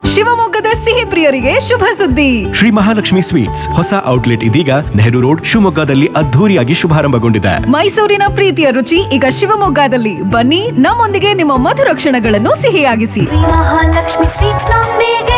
ಶಿವಮೊಗ್ಗದ ಸಿಹಿ ಪ್ರಿಯರಿಗೆ ಶುಭ ಸುದ್ದಿ ಶ್ರೀ ಮಹಾಲಕ್ಷ್ಮಿ ಸ್ವೀಟ್ಸ್ ಹೊಸ ಔಟ್ಲೆಟ್ ಇದೀಗ ನೆಹರು ರೋಡ್ ಶಿವಮೊಗ್ಗದಲ್ಲಿ ಅದ್ಧೂರಿಯಾಗಿ ಶುಭಾರಂಭಗೊಂಡಿದೆ ಮೈಸೂರಿನ ಪ್ರೀತಿಯ ರುಚಿ ಈಗ ಶಿವಮೊಗ್ಗದಲ್ಲಿ ಬನ್ನಿ ನಮ್ಮೊಂದಿಗೆ ನಿಮ್ಮ ಮಧುರ ಕ್ಷಣಗಳನ್ನು ಸಿಹಿಯಾಗಿಸಿ ಮಹಾಲಕ್ಷ್ಮಿ ಸ್ವೀಟ್ಸ್ ನೊಂದಿಗೆ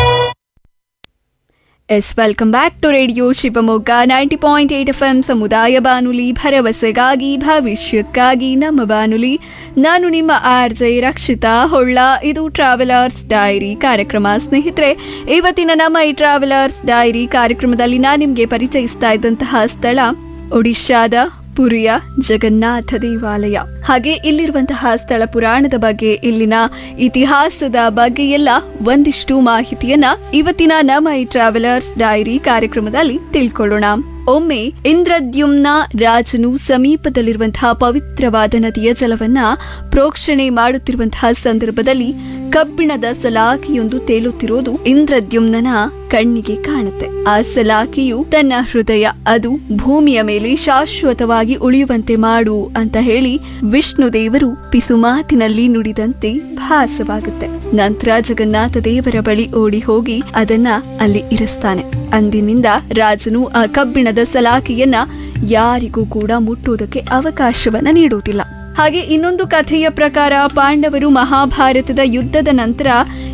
yes welcome back to radio Shivamogga ninety point eight F M ಸಮುದಾಯ ಬಾನುಲಿ ಭರವಸೆಗಾಗಿ ಭವಿಷ್ಯಕ್ಕಾಗಿ ನಮ್ಮ ಬಾನುಲಿ ನಾನು ನಿಮ್ಮ ಆರ್ ಜೆ ರಕ್ಷಿತಾ ಹೊಳ್ಳ ಇದು ಟ್ರಾವೆಲರ್ಸ್ ಡೈರಿ ಕಾರ್ಯಕ್ರಮ ಸ್ನೇಹಿತರೆ ಇವತ್ತಿನ ನಮ್ಮ ಈ ಟ್ರಾವೆಲರ್ಸ್ ಡೈರಿ ಕಾರ್ಯಕ್ರಮದಲ್ಲಿ ನಾನು ನಿಮಗೆ ಪರಿಚಯಿಸ್ತಾ ಇದ್ದಂತಹ ಸ್ಥಳ ಒಡಿಶಾದ ಪುರಿಯ ಜಗನ್ನಾಥ ದೇವಾಲಯ ಹಾಗೆ ಇಲ್ಲಿರುವಂತಹ ಸ್ಥಳ ಪುರಾಣದ ಬಗ್ಗೆ ಇಲ್ಲಿನ ಇತಿಹಾಸದ ಬಗ್ಗೆ ಎಲ್ಲ ಒಂದಿಷ್ಟು ಮಾಹಿತಿಯನ್ನ ಇವತ್ತಿನ ನಮ್ಮ ಈ ಟ್ರಾವೆಲರ್ಸ್ ಡೈರಿ ಕಾರ್ಯಕ್ರಮದಲ್ಲಿ ತಿಳ್ಕೊಳ್ಳೋಣ ಒಮ್ಮೆ ಇಂದ್ರದ್ಯುಮ್ನ ರಾಜನು ಸಮೀಪದಲ್ಲಿರುವಂತಹ ಪವಿತ್ರವಾದ ನದಿಯ ಜಲವನ್ನ ಪ್ರೋಕ್ಷಣೆ ಮಾಡುತ್ತಿರುವಂತಹ ಸಂದರ್ಭದಲ್ಲಿ ಕಬ್ಬಿಣದ ಸಲಾಖೆಯೊಂದು ತೇಲುತ್ತಿರೋದು ಇಂದ್ರದ್ಯುಮ್ನನ ಕಣ್ಣಿಗೆ ಕಾಣುತ್ತೆ ಆ ಸಲಾಖೆಯು ತನ್ನ ಹೃದಯ ಅದು ಭೂಮಿಯ ಮೇಲೆ ಶಾಶ್ವತವಾಗಿ ಉಳಿಯುವಂತೆ ಮಾಡು ಅಂತ ಹೇಳಿ ವಿಷ್ಣು ದೇವರು ಪಿಸುಮಾತಿನಲ್ಲಿ ನುಡಿದಂತೆ ಭಾಸವಾಗುತ್ತೆ ನಂತರ ಜಗನ್ನಾಥ ದೇವರ ಬಳಿ ಓಡಿ ಹೋಗಿ ಅದನ್ನ ಅಲ್ಲಿ ಇರಿಸ್ತಾನೆ ಅಂದಿನಿಂದ ರಾಜನು ಆ ಕಬ್ಬಿಣದ ಸಲಾಖೆಯನ್ನ ಯಾರಿಗೂ ಕೂಡ ಮುಟ್ಟುವುದಕ್ಕೆ ಅವಕಾಶವನ್ನ ನೀಡುವುದಿಲ್ಲ ಹಾಗೆ ಇನ್ನೊಂದು ಕಥೆಯ ಪ್ರಕಾರ ಪಾಂಡವರು ಮಹಾಭಾರತದ ಯುದ್ಧದ ನಂತರ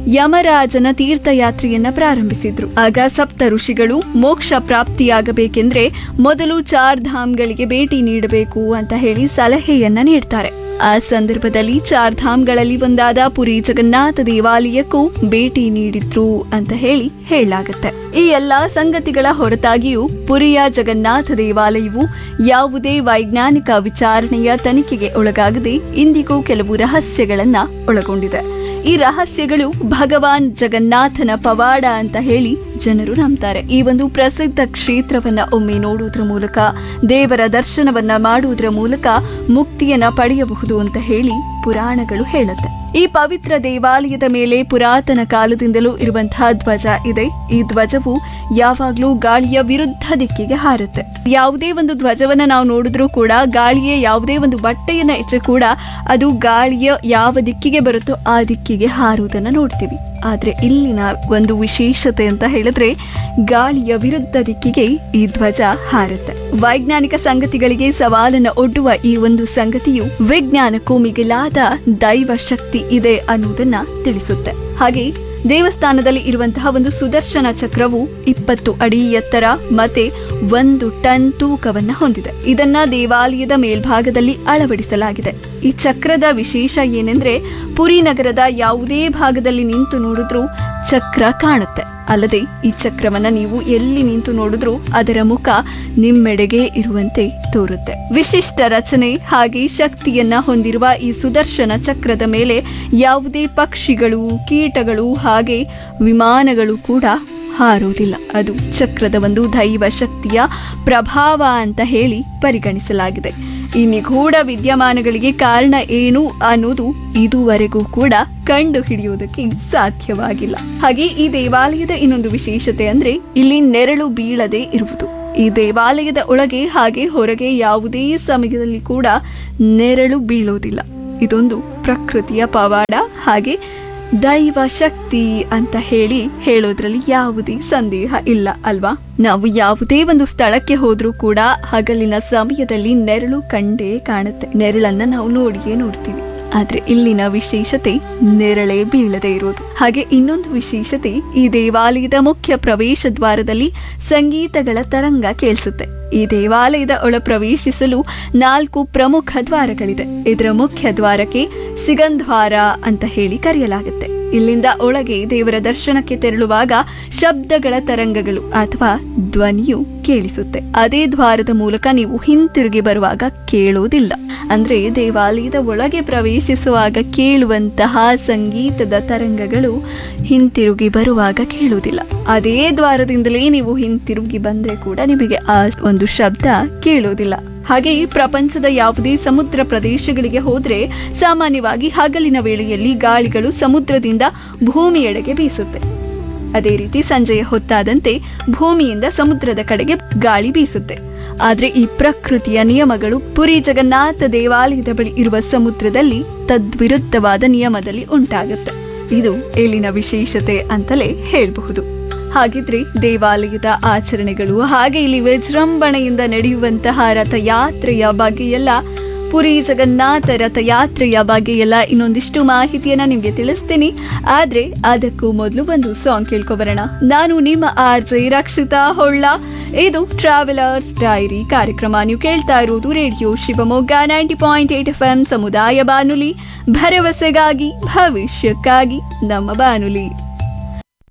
ಯಮರಾಜನ ತೀರ್ಥಯಾತ್ರೆಯನ್ನ ಪ್ರಾರಂಭಿಸಿದ್ರು ಆಗ ಸಪ್ತ ಋಷಿಗಳು ಮೋಕ್ಷ ಪ್ರಾಪ್ತಿಯಾಗಬೇಕೆಂದ್ರೆ ಮೊದಲು ಚಾರ್ ಧಾಮ್ಗಳಿಗೆ ಭೇಟಿ ನೀಡಬೇಕು ಅಂತ ಹೇಳಿ ಸಲಹೆಯನ್ನ ನೀಡ್ತಾರೆ ಆ ಸಂದರ್ಭದಲ್ಲಿ ಚಾರ್ ಧಾಮ್ಗಳಲ್ಲಿ ಒಂದಾದ ಪುರಿ ಜಗನ್ನಾಥ ದೇವಾಲಯಕ್ಕೂ ಭೇಟಿ ನೀಡಿದ್ರು ಅಂತ ಹೇಳಿ ಹೇಳಲಾಗತ್ತೆ ಈ ಎಲ್ಲಾ ಸಂಗತಿಗಳ ಹೊರತಾಗಿಯೂ ಪುರಿಯ ಜಗನ್ನಾಥ ದೇವಾಲಯವು ಯಾವುದೇ ವೈಜ್ಞಾನಿಕ ವಿಚಾರಣೆಯ ತನಿಖೆಗೆ ಒಳಗಾಗದೆ ಇಂದಿಗೂ ಕೆಲವು ರಹಸ್ಯಗಳನ್ನ ಒಳಗೊಂಡಿದೆ ಈ ರಹಸ್ಯಗಳು ಭಗವಾನ್ ಜಗನ್ನಾಥನ ಪವಾಡ ಅಂತ ಹೇಳಿ ಜನರು ನಂಬ್ತಾರೆ ಈ ಒಂದು ಪ್ರಸಿದ್ಧ ಕ್ಷೇತ್ರವನ್ನ ಒಮ್ಮೆ ನೋಡುವುದರ ಮೂಲಕ ದೇವರ ದರ್ಶನವನ್ನ ಮಾಡುವುದರ ಮೂಲಕ ಮುಕ್ತಿಯನ್ನ ಪಡೆಯಬಹುದು ಅಂತ ಹೇಳಿ ಪುರಾಣಗಳು ಹೇಳುತ್ತೆ ಈ ಪವಿತ್ರ ದೇವಾಲಯದ ಮೇಲೆ ಪುರಾತನ ಕಾಲದಿಂದಲೂ ಇರುವಂತಹ ಧ್ವಜ ಇದೆ ಈ ಧ್ವಜವು ಯಾವಾಗ್ಲೂ ಗಾಳಿಯ ವಿರುದ್ಧ ದಿಕ್ಕಿಗೆ ಹಾರುತ್ತೆ ಯಾವುದೇ ಒಂದು ಧ್ವಜವನ್ನ ನಾವು ನೋಡಿದ್ರೂ ಕೂಡ ಗಾಳಿಯ ಯಾವುದೇ ಒಂದು ಬಟ್ಟೆಯನ್ನ ಇಟ್ಟರೆ ಕೂಡ ಅದು ಗಾಳಿಯ ಯಾವ ದಿಕ್ಕಿಗೆ ಬರುತ್ತೋ ಆ ದಿಕ್ಕಿಗೆ ಹಾರುವುದನ್ನ ನೋಡ್ತೀವಿ ಆದ್ರೆ ಇಲ್ಲಿನ ಒಂದು ವಿಶೇಷತೆ ಅಂತ ಹೇಳಿದ್ರೆ ಗಾಳಿಯ ವಿರುದ್ಧ ದಿಕ್ಕಿಗೆ ಈ ಧ್ವಜ ಹಾರುತ್ತೆ ವೈಜ್ಞಾನಿಕ ಸಂಗತಿಗಳಿಗೆ ಸವಾಲನ್ನ ಒಡ್ಡುವ ಈ ಒಂದು ಸಂಗತಿಯು ವಿಜ್ಞಾನಕ್ಕೂ ಮಿಗಿಲಾದ ದೈವ ಶಕ್ತಿ ಇದೆ ಅನ್ನುವುದನ್ನ ತಿಳಿಸುತ್ತೆ ಹಾಗೆ ದೇವಸ್ಥಾನದಲ್ಲಿ ಇರುವಂತಹ ಒಂದು ಸುದರ್ಶನ ಚಕ್ರವು ಇಪ್ಪತ್ತು ಅಡಿ ಎತ್ತರ ಮತ್ತೆ ಒಂದು ಟನ್ ತೂಕವನ್ನ ಹೊಂದಿದೆ ಇದನ್ನ ದೇವಾಲಯದ ಮೇಲ್ಭಾಗದಲ್ಲಿ ಅಳವಡಿಸಲಾಗಿದೆ ಈ ಚಕ್ರದ ವಿಶೇಷ ಏನೆಂದ್ರೆ ಪುರಿ ನಗರದ ಯಾವುದೇ ಭಾಗದಲ್ಲಿ ನಿಂತು ನೋಡಿದ್ರೂ ಚಕ್ರ ಕಾಣುತ್ತೆ ಅಲ್ಲದೆ ಈ ಚಕ್ರವನ್ನ ನೀವು ಎಲ್ಲಿ ನಿಂತು ನೋಡಿದ್ರೂ ಅದರ ಮುಖ ನಿಮ್ಮೆಡೆಗೆ ಇರುವಂತೆ ತೋರುತ್ತೆ ವಿಶಿಷ್ಟ ರಚನೆ ಹಾಗೆ ಶಕ್ತಿಯನ್ನ ಹೊಂದಿರುವ ಈ ಸುದರ್ಶನ ಚಕ್ರದ ಮೇಲೆ ಯಾವುದೇ ಪಕ್ಷಿಗಳು ಕೀಟಗಳು ಹಾಗೆ ವಿಮಾನಗಳು ಕೂಡ ಹಾರುವುದಿಲ್ಲ ಅದು ಚಕ್ರದ ಒಂದು ದೈವ ಶಕ್ತಿಯ ಪ್ರಭಾವ ಅಂತ ಹೇಳಿ ಪರಿಗಣಿಸಲಾಗಿದೆ ಈ ನಿಗೂಢ ವಿದ್ಯಮಾನಗಳಿಗೆ ಕಾರಣ ಏನು ಅನ್ನೋದು ಇದುವರೆಗೂ ಕೂಡ ಕಂಡು ಹಿಡಿಯುವುದಕ್ಕೆ ಸಾಧ್ಯವಾಗಿಲ್ಲ ಹಾಗೆ ಈ ದೇವಾಲಯದ ಇನ್ನೊಂದು ವಿಶೇಷತೆ ಅಂದ್ರೆ ಇಲ್ಲಿ ನೆರಳು ಬೀಳದೆ ಇರುವುದು ಈ ದೇವಾಲಯದ ಒಳಗೆ ಹಾಗೆ ಹೊರಗೆ ಯಾವುದೇ ಸಮಯದಲ್ಲಿ ಕೂಡ ನೆರಳು ಬೀಳೋದಿಲ್ಲ ಇದೊಂದು ಪ್ರಕೃತಿಯ ಪವಾಡ ಹಾಗೆ ದೈವ ಶಕ್ತಿ ಅಂತ ಹೇಳಿ ಹೇಳೋದ್ರಲ್ಲಿ ಯಾವುದೇ ಸಂದೇಹ ಇಲ್ಲ ಅಲ್ವಾ ನಾವು ಯಾವುದೇ ಒಂದು ಸ್ಥಳಕ್ಕೆ ಹೋದ್ರೂ ಕೂಡ ಹಗಲಿನ ಸಮಯದಲ್ಲಿ ನೆರಳು ಕಂಡೇ ಕಾಣುತ್ತೆ ನೆರಳನ್ನ ನಾವು ನೋಡಿಯೇ ನೋಡ್ತೀವಿ ಆದ್ರೆ ಇಲ್ಲಿನ ವಿಶೇಷತೆ ನೆರಳೇ ಬೀಳದೆ ಇರೋದು ಹಾಗೆ ಇನ್ನೊಂದು ವಿಶೇಷತೆ ಈ ದೇವಾಲಯದ ಮುಖ್ಯ ಪ್ರವೇಶ ದ್ವಾರದಲ್ಲಿ ಸಂಗೀತಗಳ ತರಂಗ ಕೇಳಿಸುತ್ತೆ ಈ ದೇವಾಲಯದ ಒಳ ಪ್ರವೇಶಿಸಲು ನಾಲ್ಕು ಪ್ರಮುಖ ದ್ವಾರಗಳಿದೆ ಇದರ ಮುಖ್ಯ ದ್ವಾರಕ್ಕೆ ಸಿಗಂಧ್ವಾರ ಅಂತ ಹೇಳಿ ಕರೆಯಲಾಗುತ್ತೆ ಇಲ್ಲಿಂದ ಒಳಗೆ ದೇವರ ದರ್ಶನಕ್ಕೆ ತೆರಳುವಾಗ ಶಬ್ದಗಳ ತರಂಗಗಳು ಅಥವಾ ಧ್ವನಿಯು ಕೇಳಿಸುತ್ತೆ ಅದೇ ದ್ವಾರದ ಮೂಲಕ ನೀವು ಹಿಂತಿರುಗಿ ಬರುವಾಗ ಕೇಳೋದಿಲ್ಲ ಅಂದ್ರೆ ದೇವಾಲಯದ ಒಳಗೆ ಪ್ರವೇಶಿಸುವಾಗ ಕೇಳುವಂತಹ ಸಂಗೀತದ ತರಂಗಗಳು ಹಿಂತಿರುಗಿ ಬರುವಾಗ ಕೇಳುವುದಿಲ್ಲ ಅದೇ ದ್ವಾರದಿಂದಲೇ ನೀವು ಹಿಂತಿರುಗಿ ಬಂದ್ರೆ ಕೂಡ ನಿಮಗೆ ಆ ಒಂದು ಶಬ್ದ ಕೇಳೋದಿಲ್ಲ ಹಾಗೆ ಈ ಪ್ರಪಂಚದ ಯಾವುದೇ ಸಮುದ್ರ ಪ್ರದೇಶಗಳಿಗೆ ಹೋದ್ರೆ ಸಾಮಾನ್ಯವಾಗಿ ಹಗಲಿನ ವೇಳೆಯಲ್ಲಿ ಗಾಳಿಗಳು ಸಮುದ್ರದಿಂದ ಭೂಮಿಯೆಡೆಗೆ ಬೀಸುತ್ತೆ ಅದೇ ರೀತಿ ಸಂಜೆಯ ಹೊತ್ತಾದಂತೆ ಭೂಮಿಯಿಂದ ಸಮುದ್ರದ ಕಡೆಗೆ ಗಾಳಿ ಬೀಸುತ್ತೆ ಆದ್ರೆ ಈ ಪ್ರಕೃತಿಯ ನಿಯಮಗಳು ಪುರಿ ಜಗನ್ನಾಥ ದೇವಾಲಯದ ಬಳಿ ಇರುವ ಸಮುದ್ರದಲ್ಲಿ ತದ್ವಿರುದ್ಧವಾದ ನಿಯಮದಲ್ಲಿ ಉಂಟಾಗುತ್ತೆ ಇದು ಇಲ್ಲಿನ ವಿಶೇಷತೆ ಅಂತಲೇ ಹೇಳಬಹುದು ಹಾಗಿದ್ರೆ ದೇವಾಲಯದ ಆಚರಣೆಗಳು ಹಾಗೆ ಇಲ್ಲಿ ವಿಜೃಂಭಣೆಯಿಂದ ನಡೆಯುವಂತಹ ರಥಯಾತ್ರೆಯ ಬಗ್ಗೆ ಎಲ್ಲ ಪುರಿ ಜಗನ್ನಾಥ ರಥಯಾತ್ರೆಯ ಬಗ್ಗೆ ಎಲ್ಲ ಇನ್ನೊಂದಿಷ್ಟು ಮಾಹಿತಿಯನ್ನ ನಿಮ್ಗೆ ತಿಳಿಸ್ತೀನಿ ಆದ್ರೆ ಅದಕ್ಕೂ ಮೊದಲು ಒಂದು ಸಾಂಗ್ ಕೇಳ್ಕೊಬರೋಣ ನಾನು ನಿಮ್ಮ ಆರ್ ಜೆ ರಕ್ಷಿತಾ ಹೊಳ್ಳ ಇದು ಟ್ರಾವೆಲರ್ಸ್ ಡೈರಿ ಕಾರ್ಯಕ್ರಮ ನೀವು ಕೇಳ್ತಾ ಇರೋದು radio Shivamogga ninety point eight F M ಸಮುದಾಯ ಬಾನುಲಿ ಭರವಸೆಗಾಗಿ ಭವಿಷ್ಯಕ್ಕಾಗಿ ನಮ್ಮ ಬಾನುಲಿ